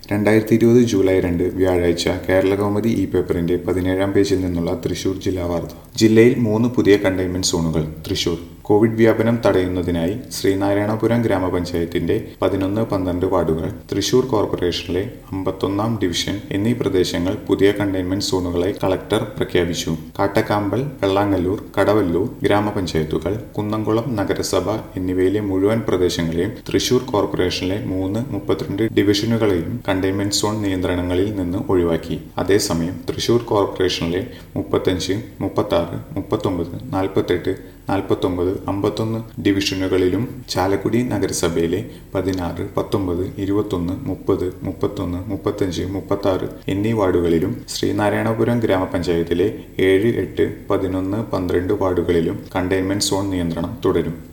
രണ്ടായിരത്തി ഇരുപത് ജൂലൈ രണ്ട് വ്യാഴാഴ്ച കേരള കൗമുദി ഇ പേപ്പറിന്റെ പതിനേഴാം പേജിൽ നിന്നുള്ള തൃശൂർ ജില്ലാ വാർത്ത ജില്ലയിൽ മൂന്ന് പുതിയ കണ്ടെയ്ൻമെന്റ് സോണുകൾ തൃശൂർ കോവിഡ് വ്യാപനം തടയുന്നതിനായി ശ്രീനാരായണപുരം ഗ്രാമപഞ്ചായത്തിന്റെ പതിനൊന്ന് പന്ത്രണ്ട് വാർഡുകൾ തൃശൂർ കോർപ്പറേഷനിലെ അമ്പത്തൊന്നാം ഡിവിഷൻ എന്നീ പ്രദേശങ്ങൾ പുതിയ കണ്ടെയ്ൻമെന്റ് സോണുകളായി കളക്ടർ പ്രഖ്യാപിച്ചു കാട്ടക്കാമ്പൽ വെള്ളാങ്ങല്ലൂർ കടവല്ലൂർ ഗ്രാമപഞ്ചായത്തുകൾ കുന്നംകുളം നഗരസഭ എന്നിവയിലെ മുഴുവൻ പ്രദേശങ്ങളെയും തൃശൂർ കോർപ്പറേഷനിലെ മൂന്ന് മുപ്പത്തിരണ്ട് ഡിവിഷനുകളെയും കണ്ടെയ്ൻമെന്റ് സോൺ നിയന്ത്രണങ്ങളിൽ നിന്ന് ഒഴിവാക്കി അതേസമയം തൃശൂർ കോർപ്പറേഷനിലെ മുപ്പത്തഞ്ച് മുപ്പത്താറ് മുപ്പത്തൊമ്പത് നാൽപ്പത്തെട്ട് നാൽപ്പത്തൊമ്പത് അമ്പത്തൊന്ന് ഡിവിഷനുകളിലും ചാലക്കുടി നഗരസഭയിലെ പതിനാറ് പത്തൊമ്പത് ഇരുപത്തൊന്ന് മുപ്പത് മുപ്പത്തൊന്ന് മുപ്പത്തഞ്ച് മുപ്പത്താറ് എന്നീ വാർഡുകളിലും ശ്രീനാരായണപുരം ഗ്രാമപഞ്ചായത്തിലെ ഏഴ് എട്ട് പതിനൊന്ന് പന്ത്രണ്ട് വാർഡുകളിലും കണ്ടെയ്ൻമെന്റ് സോൺ നിയന്ത്രണം തുടരും